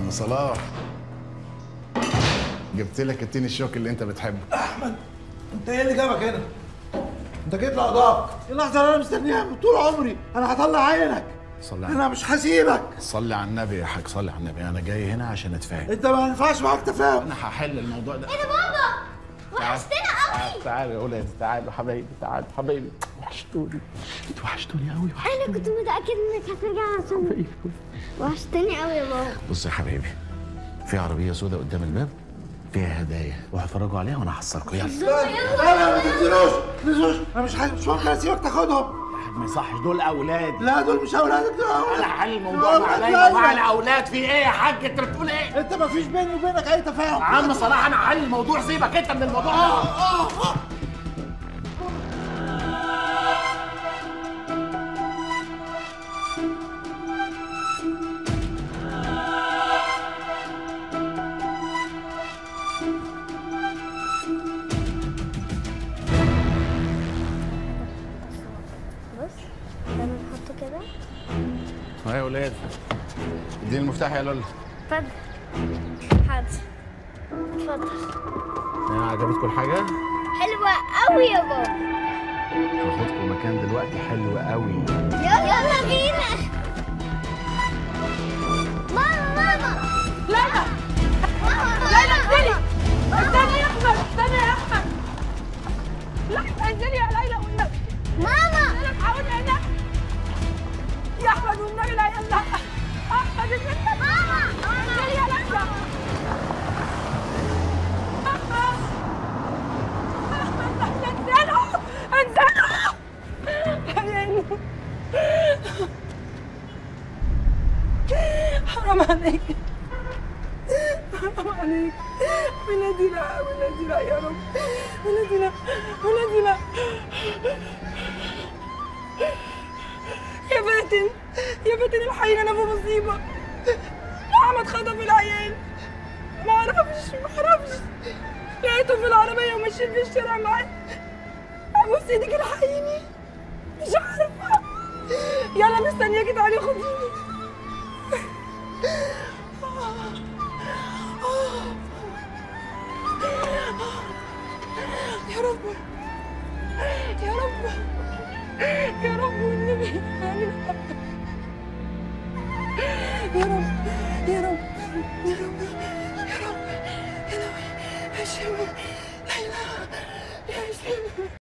عم صلاح جبت لك التين الشوك اللي انت بتحبه احمد انت ايه اللي جابك هنا؟ انت جيت لقضاء اللحظه اللي انا مستنيها من طول عمري انا هطلع عينك صلي على انا مش هسيبك صلي على النبي يا حاج صلي على النبي انا جاي هنا عشان اتفاهم انت ما ينفعش معاك تفاهم انا هحل الموضوع ده ايه ده بابا وحشتنا قوي تعالوا يا ولاد تعالوا حبايبي تعالوا حبايبي وحشتوني انتوا وحشتوني قوي انا كنت متاكد انك هترجع عشان وحشتني قوي يا بابا بص يا حبايبي في عربيه سوداء قدام الباب فيها هدايا وهتفرجوا عليها وانا هحصلكم يلا لا لا ما تنزلوش ما تنزلوش انا مش ح- مش ممكن اسيبك تاخدهم ما يصحش دول اولاد لا دول مش اولادك دول انا أولادك. حل الموضوع مع لا، ليلى لا. ومع الاولاد في ايه يا حاج انت بتقول ايه انت ما فيش بيني وبينك اي تفاهم يا عم صلاح انا حل الموضوع سيبك انت من الموضوع ده بص انا نحطه كده ها يا ولاد اديني المفتاح يا لولا اتفضل حاضر اتفضل انا عجبتكم الحاجه حلوة قوي يا بابا هاخدكم مكان دلوقتي حلو قوي يلا بينا ماما ماما ليلى ماما ليلى انزلي استني يا احمد استني يا احمد لا انزلي يا ليلى والنبي ماما انا بحاول هنا يا احمد والنبي لا يلا احمد انزلي ماما انزلي يا ليلى احمد احمد انزلوا انزلوا حرام عليك حرام عليك ولادي لا ولادي لا يا رب ولادي لا ولادي لا يا فاتن يا فاتن الحين انا في مصيبه احمد خطف العيال ما اعرفش ما اعرفش لقيته في العربيه وماشيين في الشارع معاه ابوس ايدك الحقيني مش عارفه يلا مستنياكي تعالي خديني يا رب يا رب يا رب والنبي آمين. يا رب يا رب يا رب يا رب يا رب يا شيخ لا اله يا شيخ